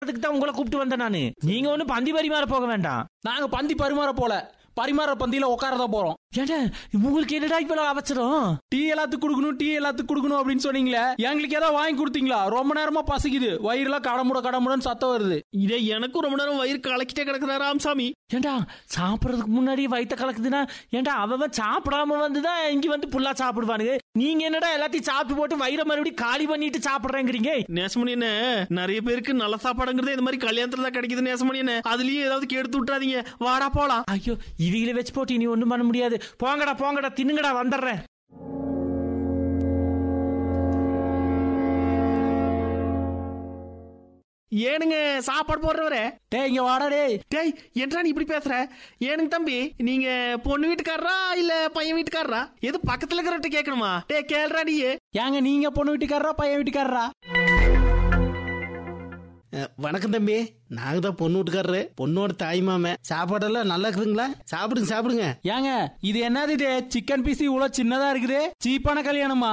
அதுக்கு தான் உங்களை கூப்பிட்டு வந்தேன் நானு நீங்க ஒண்ணு பந்தி பரிமாற போக வேண்டாம் நாங்க பந்தி பரிமாற போல பரிமாற பந்தியில உட்காரதான் போறோம் ஏண்டா உங்களுக்கு என்னடா இவ்வளவு அவசரம் டீ எல்லாத்துக்கும் கொடுக்கணும் டீ எல்லாத்துக்கும் கொடுக்கணும் அப்படின்னு சொன்னீங்களே எங்களுக்கு ஏதாவது வாங்கி கொடுத்தீங்களா ரொம்ப நேரமா பசிக்குது வயிறுலாம் கடமுட கடமுடன்னு சத்தம் வருது இதே எனக்கும் ரொம்ப நேரம் வயிறு கலக்கிட்டே கிடக்குறா ராமசாமி ஏண்டா சாப்பிடுறதுக்கு முன்னாடி வயித்த கலக்குதுன்னா ஏண்டா அவன் சாப்பிடாம வந்துதான் இங்க வந்து புல்லா சாப்பிடுவானுங்க நீங்க என்னடா எல்லாத்தையும் சாப்பிட்டு போட்டு வயிற மறுபடியும் காலி பண்ணிட்டு சாப்பிடுறேங்கிறீங்க நேசமணி என்ன நிறைய பேருக்கு நல்ல சாப்பாடுங்கிறது இந்த மாதிரி கல்யாணத்துல தான் கிடைக்குது நேசமணி என்ன அதுலயும் ஏதாவது கெடுத்து விட்டுறாதீங்க வாடா போலாம் ஐயோ இவங்கள வச்சு போட்டு இனி ஒண்ணும் பண்ண முடியாது போங்கடா போங்கடா தின்னுங்கடா வந்துடுறேன் ஏனுங்க சாப்பாடு போடுறவரே டேய் இங்க வாடா டேய் டேய் என்றா நீ இப்படி பேசுற ஏனுங்க தம்பி நீங்க பொண்ணு வீட்டுக்காரரா இல்ல பையன் வீட்டுக்காரரா எது பக்கத்துல இருக்கிறவட்ட கேட்கணுமா டேய் கேள்றா நீ ஏங்க நீங்க பொண்ணு வீட்டுக்காரரா பையன் வீட்டுக்காரரா வணக்கம் தம்பி நாங்க தான் பொண்ணு வீட்டுக்காரரு பொண்ணோட தாய் மாம சாப்பாடெல்லாம் நல்லா இருக்குதுங்களா சாப்பிடுங்க சாப்பிடுங்க ஏங்க இது என்னது இது சிக்கன் பீஸ் இவ்வளவு சின்னதா இருக்குது சீப்பான கல்யாணமா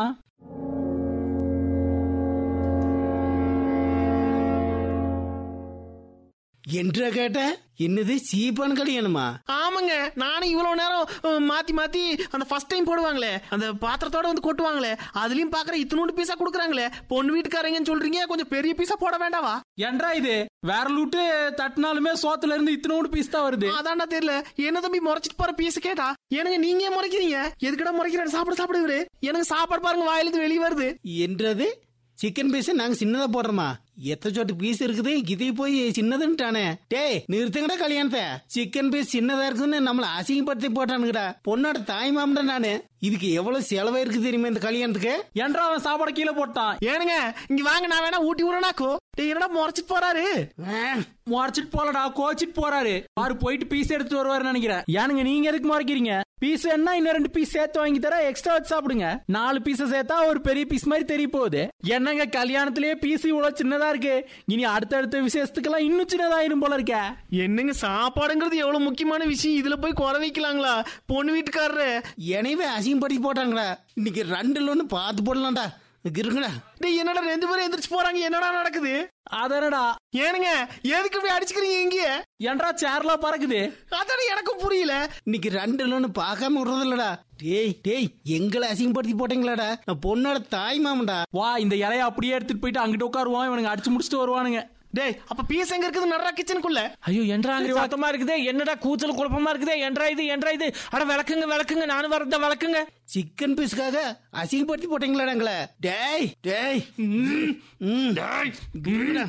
என்றா கேட்ட என்னது சீப்பான கல்யாணமா ஆமாங்க நானும் இவ்வளவு நேரம் அஹ், மாத்தி மாத்தி அந்த ஃபர்ஸ்ட் டைம் போடுவாங்களே அந்த பாத்திரத்தோட வந்து கொட்டுவாங்களே அதுலயும் பாக்குற இத்தனோண்டு பீஸா குடுக்குறாங்களே பொண்ணு வீட்டுக்காரங்கன்னு சொல்றீங்க கொஞ்சம் பெரிய பீஸா போட வேண்டாவா என்றா இது வேற லூட்டு தட்டினாலுமே சோத்துல இருந்து இத்தனோடு பீஸ் தான் வருது அதான்டா தெரியல என்ன தம்பி முறைச்சிட்டு போற பீஸ் கேட்டா எனக்கு நீங்க ஏன் முறைக்கிறீங்க எதுக்கடா முறைக்கிறேன் சாப்பிட சாப்பிட இவரு எனக்கு சாப்பாடு பாருங்க வாயிலிருந்து வெளியே வருது என்றது சிக்கன் பீஸ் நாங்க சின்னதா போடுறோமா எத்தனை சொட்டு பீஸ் இருக்குது இதை போய் சின்னதுன்ட்டானே டேய் நிறுத்துங்கடா கல்யாணத்தை சிக்கன் பீஸ் சின்னதா இருக்குன்னு நம்மள அசிங்கப்படுத்தி போட்டானுங்கடா பொண்ணோட தாய் மாமன்டா நானு இதுக்கு எவ்வளவு செலவா இருக்கு தெரியுமா இந்த கல்யாணத்துக்கு என்றா அவன் சாப்பாடு கீழே போட்டான் ஏனுங்க இங்க வாங்க நான் வேணா ஊட்டி விடுறேனாக்கோ டேய் என்னடா முறைச்சிட்டு போறாரு ஆ, முறைச்சிட்டு போலடா கோச்சிட்டு போறாரு பாரு போயிட்டு பீஸ் எடுத்து வருவாரு நினைக்கிறேன் ஏனுங்க நீங்க எதுக்கு முறைக்கிறீங்க பீஸ் என்ன இன்னும் ரெண்டு பீஸ் சேர்த்து வாங்கி தர எக்ஸ்ட்ரா வச்சு சாப்பிடுங்க நாலு பீஸ் சேர்த்தா ஒரு பெரிய பீஸ் மாதிரி தெரிய போகுது என்னங்க கல்யாணத்திலேயே பீஸ் இவ்வளவு சின்னதா இருக்கு இனி அடுத்தடுத்த விசேஷத்துக்கெல்லாம் இன்னும் சின்னதாயிரும் போல இருக்க என்னங்க சாப்பாடுங்கிறது எவ்வளவு முக்கியமான விஷயம் இதுல போய் குறை வைக்கலாங்களா பொண்ணு வீட்டுக்காரரு எனவே அசிங்கப்படுத்தி போட்டாங்கடா இன்னைக்கு ரெண்டுல ஒண்ணு பார்த்து போடலாம்டா இருங்கடா டேய் என்னடா ரெண்டு பேரும் எந்திரிச்சு போறாங்க என்னடா நடக்குது அதனடா ஏனுங்க எதுக்கு இப்படி அடிச்சுக்கிறீங்க இங்கேயே என்றா சேர்லாம் பறக்குது அதானே எனக்கும் புரியல இன்னைக்கு ரெண்டுல ஒண்ணு பார்க்காம விடுறது இல்லடா டேய் டேய் எங்களை அசிங்கப்படுத்தி போட்டீங்களாடா நான் பொண்ணோட தாய் மாமன்டா வா இந்த இலைய அப்படியே எடுத்துட்டு போயிட்டு அங்கிட்டு உட்காருவான் இவனுங்க அடிச்சு முடிச்சுட்டு வருவானுங்க டேய் அப்ப பீஸ் எங்க இருக்குது நடரா கிச்சனுக்குள்ள ஐயோ என்றா அங்க சத்தமா இருக்குதே என்னடா கூச்சல் குழப்பமா இருக்குதே என்றா இது என்றா இது அட விளக்குங்க விளக்குங்க நானும் வரத விளக்குங்க சிக்கன் பீஸுக்காக அசிங்கப்படுத்தி போட்டீங்களாடா எங்களை டேய் டேய் ம், ம். இருங்கடா.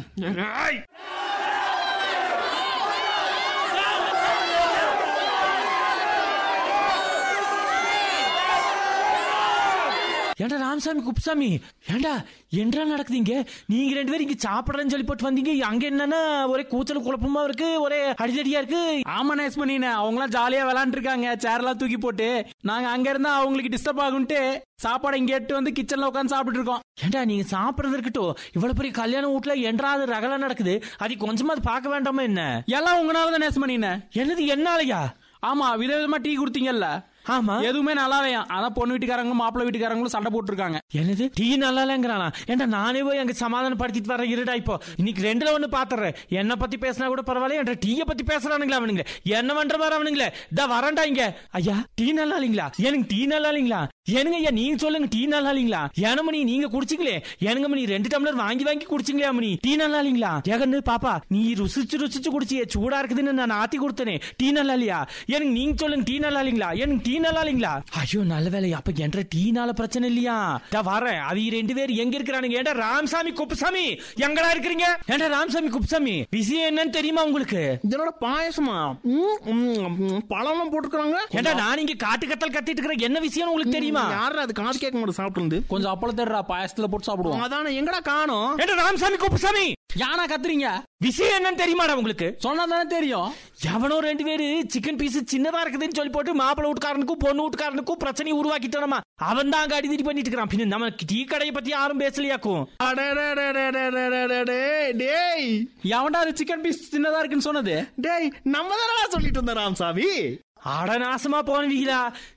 ஏண்டா ராமசாமி குப்புசாமி ஏண்டா என்றா நடக்குதுங்க நீங்க ரெண்டு பேரும் இங்க சாப்பிடுறேன்னு சொல்லி போட்டு வந்தீங்க அங்க என்னன்னா ஒரே கூச்சல் குழப்பமா இருக்கு ஒரே அடிதடியா இருக்கு ஆமா நேஸ் பண்ணின அவங்க எல்லாம் ஜாலியா விளையாண்டு இருக்காங்க சேர்லாம் தூக்கி போட்டு நாங்க அங்க இருந்தா அவங்களுக்கு டிஸ்டர்ப் ஆகும்ட்டு சாப்பாடு இங்க எட்டு வந்து கிச்சன்ல உட்காந்து சாப்பிட்டு இருக்கோம் ஏண்டா நீங்க சாப்பிடுறது இருக்கட்டும் இவ்வளவு பெரிய கல்யாண வீட்டுல என்றாவது ரகல நடக்குது அது கொஞ்சமா அது பார்க்க வேண்டாமா என்ன எல்லாம் உங்களால தான் நேஸ் பண்ணின என்னது என்னாலயா ஆமா விதவிதமா டீ கொடுத்தீங்கல்ல ஆமா எதுவுமே நல்லாவையா அதான் பொண்ணு வீட்டுக்காரங்களும் மாப்பிள்ளை வீட்டுக்காரங்களும் சண்டை போட்டுருக்காங்க என்னது டீ நல்லா இல்லைங்கிறானா ஏன்டா நானே போய் அங்க சமாதானப்படுத்திட்டு வரேன் இருடா இப்போ இன்னைக்கு ரெண்டுல ஒண்ணு பாத்துறேன் என்ன பத்தி பேசினா கூட பரவாயில்ல என்ற டீய பத்தி பேசுறானுங்களா அவனுங்களே என்ன பண்ற மாதிரி அவனுங்களே இதா வரேன்டா இங்க ஐயா டீ நல்லா இல்லைங்களா எனக்கு டீ நல்லா இல்லைங்களா ஏனுங்க ஐயா நீங்க சொல்லுங்க டீ நல்லா இல்லைங்களா ஏனமணி நீங்க குடிச்சிங்களே ஏனுங்க மணி ரெண்டு டம்ளர் வாங்கி வாங்கி குடிச்சிங்களே மணி டீ நல்லா இல்லைங்களா ஏகன்னு பாப்பா நீ ருசிச்சு ருசிச்சு குடிச்சியே சூடா இருக்குதுன்னு நான் ஆத்தி கொடுத்தனே டீ நல்லா இல்லையா எனக்கு நீங்க சொல்லுங்க டீ நல்லா இல்லைங்களா எனக்கு டீ நல்லா இல்லைங்களா ஐயோ நல்ல வேலை அப்ப என்ற டீனால பிரச்சனை இல்லையா நான் வரேன் அவங்க ரெண்டு பேர் எங்க இருக்கிறானுங்க ஏண்டா ராமசாமி குப்புசாமி எங்கடா இருக்கிறீங்க ஏண்டா ராமசாமி குப்புசாமி விஷயம் என்னன்னு தெரியுமா உங்களுக்கு இதனோட பாயசமா ம், ம், ம், பழம்லாம் போட்டுருக்காங்க ஏண்டா நான் இங்க காட்டு கத்தல் கத்திட்டு இருக்கிற என்ன விஷயம் உங்களுக்கு தெரியுமா யாரு அது காசு கேட்க மாட்டேன் சாப்பிட்டு இருந்து கொஞ்சம் அப்பளம் தேடுறா பாயசத்துல போட்டு சாப்பிடுவோம் அதானே எங்கடா காணோம் ஏண்டா ராமசாமி குப்புசாமி யானா கத்துறீங்க விஷயம் என்னன்னு தெரியுமாடா உங்களுக்கு சொன்னா தானே தெரியும் எவனோ ரெண்டு பேரு சிக்கன் பீஸ் சின்னதா இருக்குதுன்னு சொல்லி போட்டு மாப்பிள்ளை வீட்டுக்காரனுக்கும் பொண்ணு வீட்டுக்காரனுக்கும் பிரச்சனையை உருவாக்கிட்டோமா அவன் தான் அங்க அடிதடி பண்ணிட்டு இருக்கிறான் பின்ன நம்ம டீ கடையை பத்தி யாரும் பேசலையாக்கும் அடடடடடடடடடே, டேய் எவன்டா அது சிக்கன் பீஸ் சின்னதா இருக்குன்னு சொன்னது டேய் நம்ம தானடா சொல்லிட்டு இருந்தோம் ராமசாமி அட நாசமா போனவீங்களா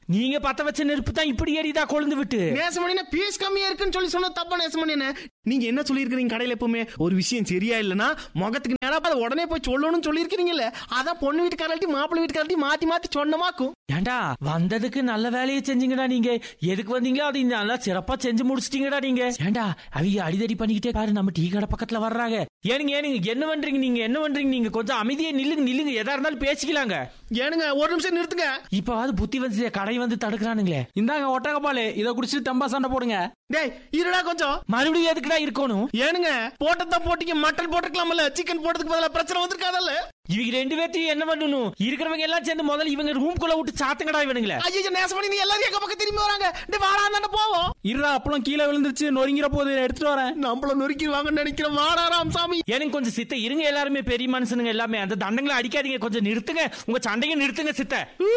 நீங்க பத்த வச்ச நெருப்பு தான் இப்படி ஏறிதா கொழுந்து விட்டு நேசமணின பீஸ் கம்மியா இருக்குன்னு சொல்லி சொன்ன தப்பா நேசமணின நீங்க என்ன சொல்லியிருக்கீங்க கடையில எப்பவுமே ஒரு விஷயம் சரியா இல்லனா முகத்துக்கு நேரா அதை உடனே போய் சொல்லணும்னு சொல்லியிருக்கீங்கல்ல அதான் பொண்ணு வீட்டுக்காரட்டி மாப்பிள்ளை வீட்டுக்காரட்டி மாத்தி மாத்தி சொன்னமாக்கும் ஏண்டா வந்ததுக்கு நல்ல வேலையை செஞ்சீங்கடா நீங்க எதுக்கு வந்தீங்களோ அது நல்லா சிறப்பா செஞ்சு முடிச்சிட்டீங்கடா நீங்க ஏண்டா அவங்க அடிதடி பண்ணிக்கிட்டே பாரு நம்ம டீ கடை பக்கத்துல வர்றாங்க ஏனுங்க ஏனுங்க என்ன பண்றீங்க நீங்க என்ன பண்றீங்க நீங்க கொஞ்சம் அமைதியா நில்லுங்க நில்லுங்க எதா இருந்தாலும் பேசிக்கலாங்க ஏனுங்க ஒரு நிமிஷம் நிறுத்துங்க இப்பவாது புத்தி வந்து கடை வந்து தடுக்கிறானுங்களே இந்தாங்க ஒட்டகப்பாலு இதை குடிச்சிட்டு தம்பா சண்டை போடுங்க டேய் இருடா கொஞ்சம் மறுபடியும் எதுக்குடா இருக்கணும் ஏனுங்க போட்டதான் போட்டீங்க மட்டன் போட்டுக்கலாம்ல சிக்கன் போட்டதுக்கு பதிலா பிரச்சனை வந்திருக்காதல்ல இவங்க ரெண்டு பேர்த்தையும் என்ன பண்ணணும் இருக்கிறவங்க எல்லாம் சேர்ந்து முதல்ல இவங்க ரூம்குள்ள விட்டு சாத்துங்கடா இவனுங்களே ஐயோ நேசமணி நீ எல்லாரும் எங்க பக்கம் திரும்பி வராங்க டேய் வாடா தானே போவோம் இருடா அப்பளம் கீழே விழுந்துருச்சு நொறுங்கிற போது எடுத்துட்டு வரேன் நம்மள நொறுக்கிடுவாங்கன்னு நினைக்கிறேன் வாடா ராமசாமி எனக்கு கொஞ்சம் சித்த இருங்க எல்லாருமே பெரிய மனுஷனுங்க எல்லாமே அந்த தண்டங்களை அடிக்காதீங்க கொஞ்சம் நிறுத்துங்க உங்க சண்டையை நிறுத்துங்க சித்த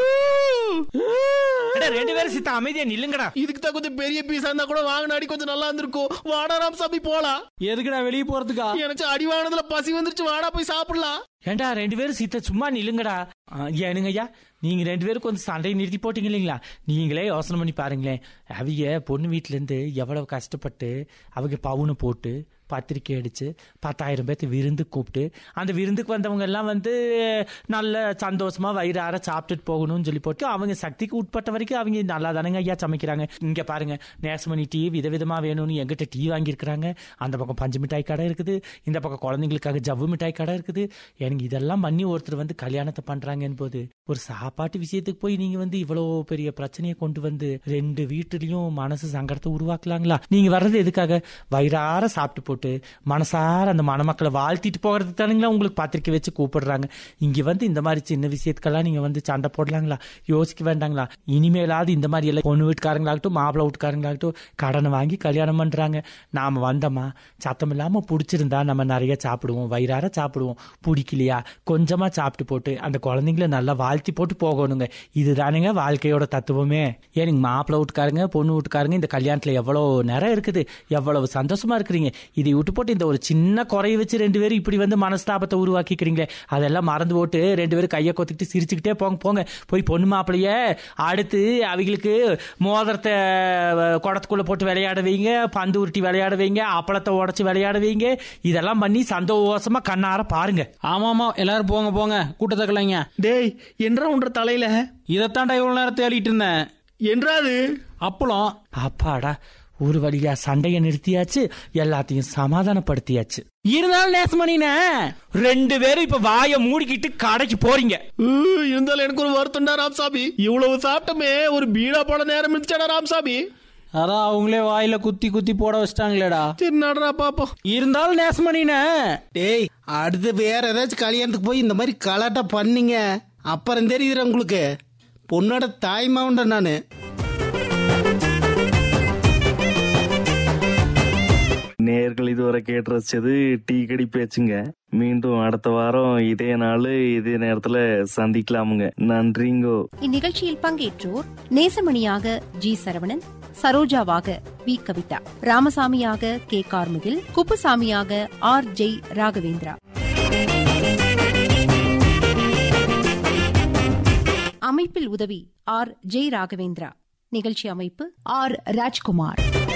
அடா, ரெண்டு பேரும் சித்த அமைதியா நில்லுங்கடா இதுக்கு தான் கொஞ்சம் பெரிய பீஸா இருந்தா கூட வாங்கின அடி கொஞ்சம் நல்லா இருந்திருக்கும் வாடா ராமசாமி போலாம் எதுக்குடா வெளியே போறதுக்கா எனக்கு அடி வாங்கினதுல பசி வந்துருச்சு வாடா போய் சாப்பிடலாம் ஏண்டா ரெண்டு பேரும் சித்த சும்மா நில்லுங்கடா ஆ, ஏனுங்க ஐயா நீங்க ரெண்டு பேரும் கொஞ்சம் சண்டையை நிறுத்தி போட்டீங்க இல்லைங்களா நீங்களே யோசனை பண்ணி பாருங்களேன் அவங்க பொண்ணு வீட்டுல இருந்து எவ்வளவு கஷ்டப்பட்டு அவங்க பவுனை போட்டு பத்திரிக்கை அடிச்சு பத்தாயிரம் பேர்த்து விருந்து கூப்பிட்டு அந்த விருந்துக்கு வந்தவங்க எல்லாம் வந்து நல்ல சந்தோஷமா வயிறார சாப்பிட்டுட்டு போகணும்னு சொல்லி போட்டு அவங்க சக்திக்கு உட்பட்ட வரைக்கும் அவங்க நல்லா தானங்க ஐயா சமைக்கிறாங்க இங்க பாருங்க நேசமணி டீ விதவிதமா வேணும்னு எங்கிட்ட டீ வாங்கியிருக்கிறாங்க அந்த பக்கம் பஞ்சு மிட்டாய் கடை இருக்குது இந்த பக்கம் குழந்தைங்களுக்காக ஜவ்வு மிட்டாய் கடை இருக்குது எனக்கு இதெல்லாம் பண்ணி ஒருத்தர் வந்து கல்யாணத்தை பண்றாங்கன்னு போது ஒரு சாப்பாட்டு விஷயத்துக்கு போய் நீங்க வந்து இவ்வளவு பெரிய பிரச்சனையை கொண்டு வந்து ரெண்டு வீட்டுலயும் மனசு சங்கடத்தை உருவாக்கலாங்களா நீங்க வர்றது எதுக்காக வயிறார சாப்பிட்டு போட்டு மனசார அந்த மணமக்களை வாழ்த்திட்டு போகிறதுக்கு தானுங்களா உங்களுக்கு பத்திரிக்கை வச்சு கூப்பிடுறாங்க இங்க வந்து இந்த மாதிரி சின்ன விஷயத்துக்கெல்லாம் நீங்க வந்து சண்டை போடலாங்களா யோசிக்க வேண்டாங்களா இனிமேலாவது இந்த மாதிரி எல்லாம் பொண்ணு வீட்டுக்காரங்களாகட்டும் மாப்பிள்ளை வீட்டுக்காரங்களாகட்டும் கடனை வாங்கி கல்யாணம் பண்றாங்க நாம வந்தோமா சத்தம் இல்லாம பிடிச்சிருந்தா நம்ம நிறைய சாப்பிடுவோம் வயிறார சாப்பிடுவோம் பிடிக்கலையா கொஞ்சமா சாப்பிட்டு போட்டு அந்த குழந்தைங்கள நல்லா வாழ்த்தி போட்டு போகணுங்க இதுதானுங்க வாழ்க்கையோட தத்துவமே ஏனுங்க மாப்பிள்ளை வீட்டுக்காரங்க பொண்ணு வீட்டுக்காரங்க இந்த கல்யாணத்துல எவ்வளவு நேரம் இருக்குது எவ்வளவு சந்தோஷமா இருக்கிறீங்க இதை விட்டு போட்டு இந்த ஒரு சின்ன குறைய வச்சு ரெண்டு பேரும் இப்படி வந்து மனஸ்தாபத்தை உருவாக்கிக்கிறீங்களே அதெல்லாம் மறந்து போட்டு ரெண்டு பேரும் கையை கொத்திக்கிட்டு சிரிச்சுக்கிட்டே போங்க போங்க போய் பொண்ணு மாப்பிளைய அடுத்து அவங்களுக்கு மோதிரத்தை அஹ், குடத்துக்குள்ள போட்டு விளையாட வைங்க பந்து உருட்டி விளையாட வைங்க அப்பளத்தை உடைச்சு விளையாட வைங்க இதெல்லாம் பண்ணி சந்தோஷமா கண்ணார பாருங்க ஆமா ஆமா எல்லாரும் போங்க போங்க கூட்டத்தை கிளைங்க டேய் என்றா உன்ற தலையில இதைத்தாண்டா இவ்வளவு நேரம் தேடிட்டு இருந்தேன் என்றாது அப்பளம் அப்பாடா ஒரு வழியா சண்டையை நிறுத்தியாச்சு எல்லாத்தையும் சமாதானப்படுத்தியாச்சு இருந்தாலும் நேசமணினே ரெண்டு பேரும் இப்ப வாயை மூடிக்கிட்டு கடைக்கு போறீங்க ஊ, இருந்தாலும் எனக்கு ஒரு வருத்தம்டா ராமசாமி இவ்வளவு சாப்பிட்டமே ஒரு பீடா போட நேரம் இருந்துச்சாடா ராமசாமி அதான் அவங்களே வாயில குத்தி குத்தி போட வச்சிட்டாங்களேடா சரி நடரா பாப்போம் இருந்தாலும் நேசமணினே டேய் அடுத்து வேற ஏதாச்சும் கல்யாணத்துக்கு போய் இந்த மாதிரி கலாட்டா பண்ணீங்க அப்புறம் தெரியுதுற உங்களுக்கு பொண்ணோட தாய் மாவன்ட நானு நேர்கள் இதுவரை கேட்டு ரசிச்சது டீ கடி பேச்சுங்க மீண்டும் அடுத்த வாரம் இதே நாள் இதே நேரத்துல சந்திக்கலாமுங்க நன்றிங்கோ இந்நிகழ்ச்சியில் பங்கேற்றோர் நேசமணியாக ஜி சரவணன் சரோஜாவாக வி கவிதா ராமசாமியாக கே கார்முகில் குப்புசாமியாக ஆர் ஜெய் ராகவேந்திரா அமைப்பில் உதவி ஆர் ஜெய் ராகவேந்திரா நிகழ்ச்சி அமைப்பு ஆர் ராஜ்குமார்